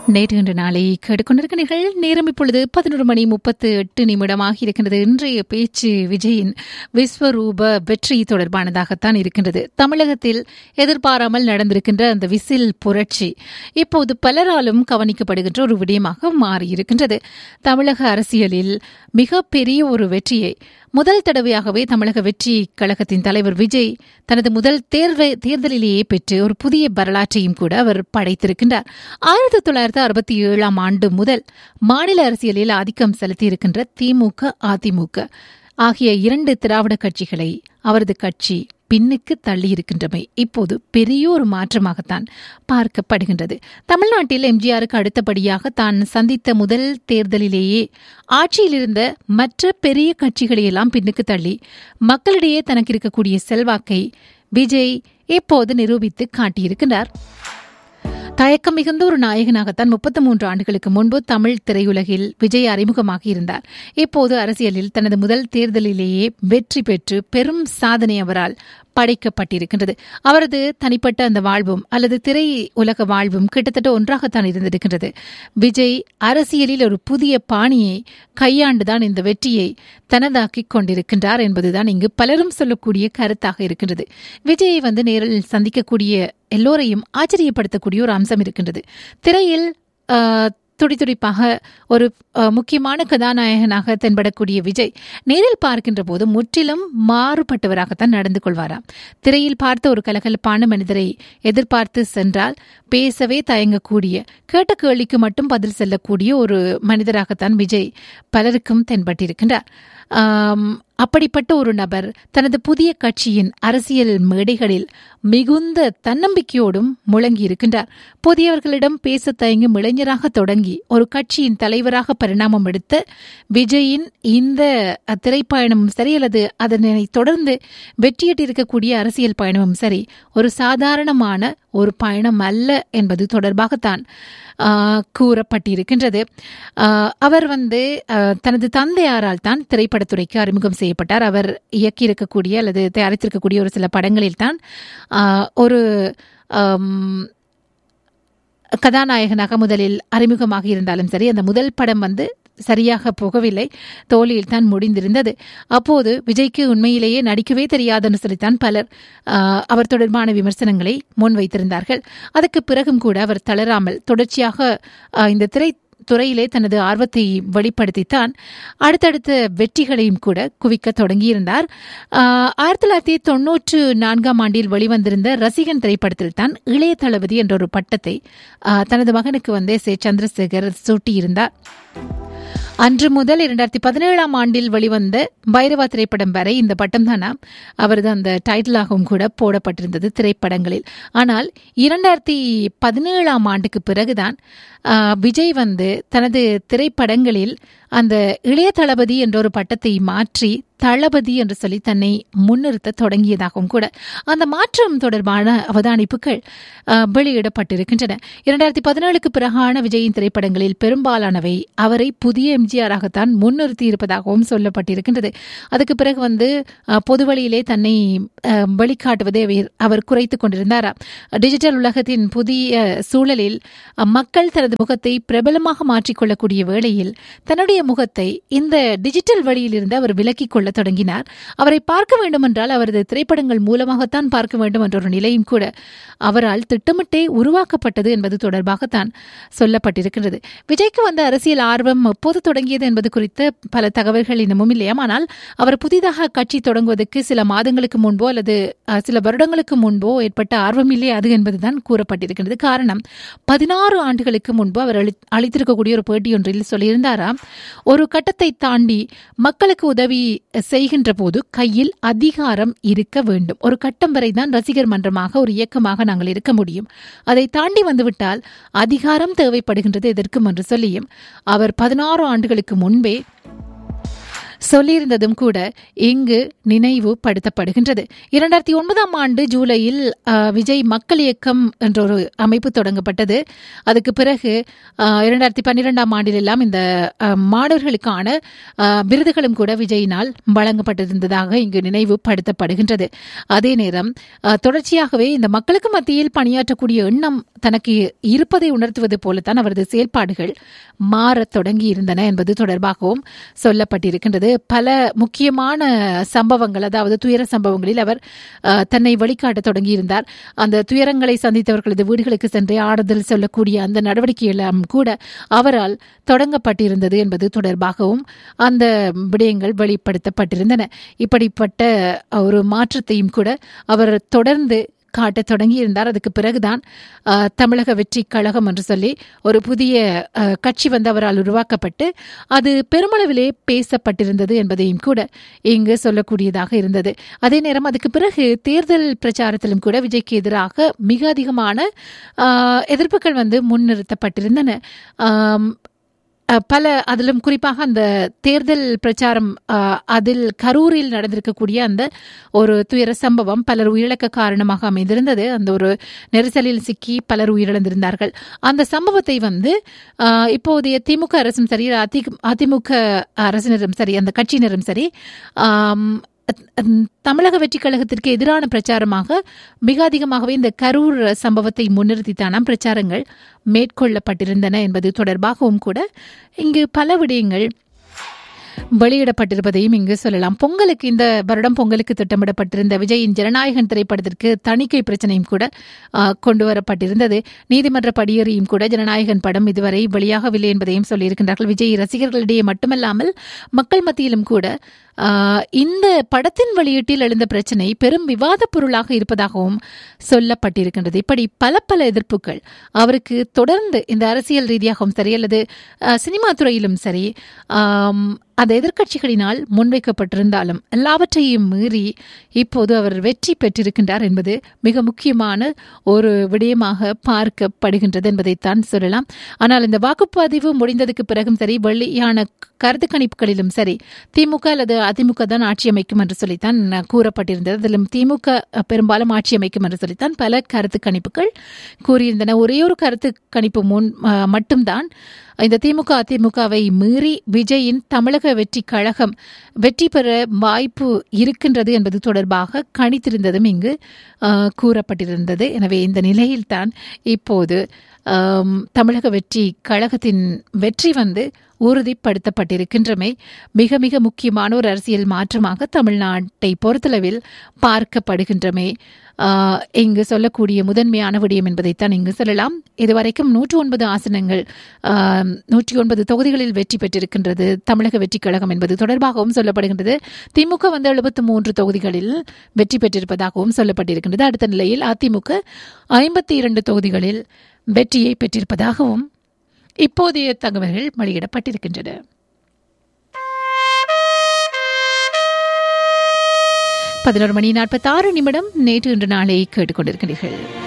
நேற்று இன்று நாளை கேட்டுக்கொண்டிருக்கிறீர்கள் நேரம் இப்பொழுது பதினொரு மணி முப்பத்து எட்டு நிமிடமாக இருக்கின்றது இன்றைய பேச்சு விஜயின் விஸ்வரூப வெற்றி தொடர்பானதாகத்தான் இருக்கின்றது தமிழகத்தில் எதிர்பாராமல் நடந்திருக்கின்ற அந்த விசில் புரட்சி இப்போது பலராலும் கவனிக்கப்படுகின்ற ஒரு விடயமாக மாறியிருக்கின்றது தமிழக அரசியலில் மிகப்பெரிய ஒரு வெற்றியை முதல் தடவையாகவே தமிழக வெற்றி கழகத்தின் தலைவர் விஜய் தனது முதல் தேர்வை தேர்தலிலேயே பெற்று ஒரு புதிய வரலாற்றையும் கூட அவர் படைத்திருக்கின்றார் ஆயிரத்தி தொள்ளாயிரத்தி அறுபத்தி ஏழாம் ஆண்டு முதல் மாநில அரசியலில் ஆதிக்கம் செலுத்தியிருக்கின்ற திமுக அதிமுக ஆகிய இரண்டு திராவிட கட்சிகளை அவரது கட்சி பின்னுக்கு தள்ளியிருக்கின்றமை இப்போது பெரிய ஒரு மாற்றமாகத்தான் பார்க்கப்படுகின்றது தமிழ்நாட்டில் எம்ஜிஆருக்கு அடுத்தபடியாக தான் சந்தித்த முதல் தேர்தலிலேயே ஆட்சியில் இருந்த மற்ற பெரிய கட்சிகளையெல்லாம் பின்னுக்கு தள்ளி மக்களிடையே தனக்கு இருக்கக்கூடிய செல்வாக்கை விஜய் இப்போது நிரூபித்து காட்டியிருக்கிறார் தயக்கம் மிகுந்த ஒரு நாயகனாகத்தான் முப்பத்தி மூன்று ஆண்டுகளுக்கு முன்பு தமிழ் திரையுலகில் விஜய் அறிமுகமாகி இருந்தார் இப்போது அரசியலில் தனது முதல் தேர்தலிலேயே வெற்றி பெற்று பெரும் சாதனை அவரால் படைக்கப்பட்டிருக்கின்றது அவரது தனிப்பட்ட அந்த வாழ்வும் அல்லது திரை உலக வாழ்வும் கிட்டத்தட்ட ஒன்றாகத்தான் இருந்திருக்கின்றது விஜய் அரசியலில் ஒரு புதிய பாணியை கையாண்டுதான் இந்த வெற்றியை தனதாக்கிக் கொண்டிருக்கின்றார் என்பதுதான் இங்கு பலரும் சொல்லக்கூடிய கருத்தாக இருக்கின்றது விஜயை வந்து நேரில் சந்திக்கக்கூடிய எல்லோரையும் ஆச்சரியப்படுத்தக்கூடிய ஒரு அம்சம் இருக்கின்றது திரையில் துடிதுடிப்பாக ஒரு முக்கியமான கதாநாயகனாக தென்படக்கூடிய விஜய் நேரில் பார்க்கின்ற போது முற்றிலும் மாறுபட்டவராகத்தான் நடந்து கொள்வாராம் திரையில் பார்த்த ஒரு கலகலப்பான மனிதரை எதிர்பார்த்து சென்றால் பேசவே தயங்கக்கூடிய கேட்ட கேள்விக்கு மட்டும் பதில் செல்லக்கூடிய ஒரு மனிதராகத்தான் விஜய் பலருக்கும் தென்பட்டிருக்கின்றார் அப்படிப்பட்ட ஒரு நபர் தனது புதிய கட்சியின் அரசியல் மேடைகளில் மிகுந்த தன்னம்பிக்கையோடும் முழங்கி இருக்கின்றார் புதியவர்களிடம் பேச தயங்கும் இளைஞராக தொடங்கி ஒரு கட்சியின் தலைவராக பரிணாமம் எடுத்த விஜயின் இந்த திரைப்பயணமும் சரி அல்லது அதனை தொடர்ந்து வெற்றியிட்டிருக்கக்கூடிய அரசியல் பயணமும் சரி ஒரு சாதாரணமான ஒரு பயணம் அல்ல என்பது தொடர்பாகத்தான் கூறப்பட்டிருக்கின்றது அவர் வந்து தனது தந்தையாரால் தான் திரைப்படத்துறைக்கு அறிமுகம் செய்யப்பட்டார் அவர் இயக்கியிருக்கக்கூடிய அல்லது தயாரித்திருக்கக்கூடிய ஒரு சில படங்களில் தான் ஒரு கதாநாயகனாக முதலில் அறிமுகமாக இருந்தாலும் சரி அந்த முதல் படம் வந்து சரியாக போகவில்லை தோல்வியில் தான் முடிந்திருந்தது அப்போது விஜய்க்கு உண்மையிலேயே நடிக்கவே தெரியாதுன்னு சொல்லித்தான் பலர் அவர் தொடர்பான விமர்சனங்களை முன்வைத்திருந்தார்கள் அதற்கு பிறகும் கூட அவர் தளராமல் தொடர்ச்சியாக இந்த திரை துறையிலே தனது ஆர்வத்தை வெளிப்படுத்தித்தான் அடுத்தடுத்த வெற்றிகளையும் கூட குவிக்க தொடங்கியிருந்தார் ஆயிரத்தி தொள்ளாயிரத்தி தொன்னூற்று நான்காம் ஆண்டில் வெளிவந்திருந்த ரசிகன் திரைப்படத்தில் தான் இளைய தளபதி என்ற ஒரு பட்டத்தை தனது மகனுக்கு வந்து சே சந்திரசேகர் சூட்டியிருந்தார் அன்று முதல் இரண்டாயிரத்தி பதினேழாம் ஆண்டில் வெளிவந்த பைரவா திரைப்படம் வரை இந்த பட்டம் தானா அவரது அந்த டைட்டிலாகவும் கூட போடப்பட்டிருந்தது திரைப்படங்களில் ஆனால் இரண்டாயிரத்தி பதினேழாம் ஆண்டுக்கு பிறகுதான் விஜய் வந்து தனது திரைப்படங்களில் அந்த இளைய தளபதி என்ற ஒரு பட்டத்தை மாற்றி தளபதி என்று சொல்லி தன்னை முன்னிறுத்த தொடங்கியதாகவும் கூட அந்த மாற்றம் தொடர்பான அவதானிப்புகள் வெளியிடப்பட்டிருக்கின்றன இரண்டாயிரத்தி பதினேழுக்கு பிறகான விஜயின் திரைப்படங்களில் பெரும்பாலானவை அவரை புதிய எம்ஜிஆராகத்தான் முன்னிறுத்தி இருப்பதாகவும் சொல்லப்பட்டிருக்கின்றது அதுக்கு பிறகு வந்து பொதுவழியிலே தன்னை வெளிக்காட்டுவதை அவர் குறைத்துக் கொண்டிருந்தாரா டிஜிட்டல் உலகத்தின் புதிய சூழலில் மக்கள் தனது முகத்தை பிரபலமாக மாற்றிக்கொள்ளக்கூடிய வேளையில் தன்னுடைய முகத்தை இந்த டிஜிட்டல் வழியில் இருந்து அவர் விலக்கிக் கொள்ள தொடங்கினார் அவரை பார்க்க வேண்டுமென்றால் அவரது திரைப்படங்கள் மூலமாகத்தான் பார்க்க வேண்டும் என்ற ஒரு நிலையும் கூட அவரால் திட்டமிட்டே உருவாக்கப்பட்டது என்பது தொடர்பாகத்தான் சொல்லப்பட்டிருக்கிறது விஜய்க்கு வந்த அரசியல் ஆர்வம் எப்போது தொடங்கியது என்பது குறித்த பல தகவல்கள் இன்னமும் இல்லையாம் ஆனால் அவர் புதிதாக கட்சி தொடங்குவதற்கு சில மாதங்களுக்கு முன்போ அல்லது சில வருடங்களுக்கு முன்போ ஏற்பட்ட ஆர்வம் இல்லை அது என்பதுதான் கூறப்பட்டிருக்கிறது காரணம் பதினாறு ஆண்டுகளுக்கு முன்பு அவர் அளித்திருக்கக்கூடிய ஒரு பேட்டி ஒன்றில் சொல்லியிருந்தாராம் ஒரு கட்டத்தை தாண்டி மக்களுக்கு உதவி செய்கின்ற போது கையில் அதிகாரம் இருக்க வேண்டும் ஒரு கட்டம் வரை தான் ரசிகர் மன்றமாக ஒரு இயக்கமாக நாங்கள் இருக்க முடியும் அதை தாண்டி வந்துவிட்டால் அதிகாரம் தேவைப்படுகின்றது எதற்கும் என்று சொல்லியும் அவர் பதினாறு ஆண்டுகளுக்கு முன்பே சொல்லியிருந்ததும் கூட இங்கு நினைவுபடுத்தப்படுகின்றது இரண்டாயிரத்தி ஒன்பதாம் ஆண்டு ஜூலையில் அஹ், விஜய் மக்கள் இயக்கம் என்ற ஒரு அமைப்பு தொடங்கப்பட்டது அதுக்கு பிறகு அஹ், இரண்டாயிரத்தி பன்னிரெண்டாம் ஆண்டிலெல்லாம் இந்த அஹ், மாணவர்களுக்கான அஹ், விருதுகளும் கூட விஜயினால் வழங்கப்பட்டிருந்ததாக இங்கு நினைவுபடுத்தப்படுகின்றது அதே நேரம் அஹ், தொடர்ச்சியாகவே இந்த மக்களுக்கு மத்தியில் பணியாற்றக்கூடிய எண்ணம் தனக்கு இருப்பதை உணர்த்துவது போலத்தான் அவரது செயல்பாடுகள் மாறத் தொடங்கி இருந்தன என்பது தொடர்பாகவும் சொல்லப்பட்டிருக்கின்றது பல முக்கியமான சம்பவங்கள் அதாவது துயர சம்பவங்களில் அவர் அஹ், தன்னை வழிகாட்டத் தொடங்கியிருந்தார் அந்த துயரங்களை சந்தித்தவர்களது வீடுகளுக்கு சென்று ஆறுதல் சொல்லக்கூடிய அந்த நடவடிக்கையெல்லாம் கூட அவரால் தொடங்கப்பட்டிருந்தது என்பது தொடர்பாகவும் அந்த விடயங்கள் வெளிப்படுத்தப்பட்டிருந்தன இப்படிப்பட்ட ஒரு மாற்றத்தையும் கூட அவர் தொடர்ந்து காட்டத் தொடங்கியிருந்தார் அதுக்கு பிறகுதான் அஹ், தமிழக வெற்றி கழகம் என்று சொல்லி ஒரு புதிய அஹ், கட்சி வந்து அவரால் உருவாக்கப்பட்டு அது பெருமளவிலே பேசப்பட்டிருந்தது என்பதையும் கூட இங்கு சொல்லக்கூடியதாக இருந்தது அதே நேரம் அதுக்கு பிறகு தேர்தல் பிரச்சாரத்திலும் கூட விஜய்க்கு எதிராக மிக அதிகமான அஹ், எதிர்ப்புகள் வந்து முன்னிறுத்தப்பட்டிருந்தன ஆம், அஹ், பல அதிலும் குறிப்பாக அந்த தேர்தல் பிரச்சாரம் அஹ், அதில் கரூரில் நடந்திருக்கக்கூடிய அந்த ஒரு துயர சம்பவம் பலர் உயிரிழக்க காரணமாக அமைந்திருந்தது அந்த ஒரு நெரிசலில் சிக்கி பலர் உயிரிழந்திருந்தார்கள் அந்த சம்பவத்தை வந்து அஹ், இப்போதைய திமுக அரசும் சரி அதி அதிமுக அரசினரும் சரி அந்த கட்சியினரும் சரி ஆம், அத்- அத்- தமிழக வெற்றி கழகத்திற்கு எதிரான பிரச்சாரமாக மிக அதிகமாகவே இந்த கரூர் சம்பவத்தை முன்னிறுத்தித்தானாம் பிரச்சாரங்கள் மேற்கொள்ளப்பட்டிருந்தன என்பது தொடர்பாகவும் கூட இங்கு பல விடயங்கள் வெளியிடப்பட்டிருப்பதையும் இங்கு சொல்லலாம் பொங்கலுக்கு இந்த வருடம் பொங்கலுக்கு திட்டமிடப்பட்டிருந்த விஜயின் ஜனநாயகன் திரைப்படத்திற்கு தணிக்கை பிரச்சனையும் கூட ஆ, கொண்டு வரப்பட்டிருந்தது நீதிமன்ற படியேறியும் கூட ஜனநாயகன் படம் இதுவரை வெளியாகவில்லை என்பதையும் சொல்லியிருக்கின்றார்கள் விஜய் ரசிகர்களிடையே மட்டுமல்லாமல் மக்கள் மத்தியிலும் கூட ஆ, இந்த படத்தின் வெளியீட்டில் எழுந்த பிரச்சனை பெரும் விவாதப் பொருளாக இருப்பதாகவும் சொல்லப்பட்டிருக்கின்றது இப்படி பல பல எதிர்ப்புகள் அவருக்கு தொடர்ந்து இந்த அரசியல் ரீதியாகவும் சரி அல்லது அஹ், சினிமா துறையிலும் சரி ஆம், அந்த எதிர்க்கட்சிகளினால் முன்வைக்கப்பட்டிருந்தாலும் எல்லாவற்றையும் மீறி இப்போது அவர் வெற்றி பெற்றிருக்கின்றார் என்பது மிக முக்கியமான ஒரு விடயமாக பார்க்கப்படுகின்றது என்பதைத்தான் சொல்லலாம் ஆனால் இந்த வாக்குப்பதிவு முடிந்ததுக்கு பிறகும் சரி வெளியான கருத்து கணிப்புகளிலும் சரி திமுக அல்லது அதிமுக தான் ஆட்சி அமைக்கும் என்று சொல்லித்தான் கூறப்பட்டிருந்தது அதிலும் திமுக பெரும்பாலும் ஆட்சி அமைக்கும் என்று சொல்லித்தான் பல கருத்து கணிப்புகள் கூறியிருந்தன ஒரே ஒரு கருத்து கணிப்பு முன் அஹ், மட்டும்தான் இந்த திமுக அதிமுகவை மீறி விஜயின் தமிழக வெற்றி கழகம் வெற்றி பெற வாய்ப்பு இருக்கின்றது என்பது தொடர்பாக கணித்திருந்ததும் இங்கு அஹ், கூறப்பட்டிருந்தது எனவே இந்த நிலையில்தான் இப்போது ஆம், தமிழக வெற்றி கழகத்தின் வெற்றி வந்து உறுதிப்படுத்தப்பட்டிருக்கின்றமை மிக மிக முக்கியமான ஒரு அரசியல் மாற்றமாக தமிழ்நாட்டை பொறுத்தளவில் பார்க்கப்படுகின்றமை ஆஹ், இங்கு சொல்லக்கூடிய முதன்மையான விடயம் என்பதைத்தான் இங்கு சொல்லலாம் இதுவரைக்கும் நூற்று ஒன்பது ஆசனங்கள் ஆம், நூற்றி ஒன்பது தொகுதிகளில் வெற்றி பெற்றிருக்கின்றது தமிழக வெற்றி கழகம் என்பது தொடர்பாகவும் சொல்லப்படுகின்றது திமுக வந்து எழுபத்து மூன்று தொகுதிகளில் வெற்றி பெற்றிருப்பதாகவும் சொல்லப்பட்டிருக்கின்றது அடுத்த நிலையில் அதிமுக ஐம்பத்தி இரண்டு தொகுதிகளில் வெற்றியை பெற்றிருப்பதாகவும் இப்போதைய தகவல்கள் வெளியிடப்பட்டிருக்கின்றன பதினோரு மணி நாற்பத்தி ஆறு நிமிடம் நேற்று இன்று நாளை கேட்டுக்கொண்டிருக்கிறீர்கள்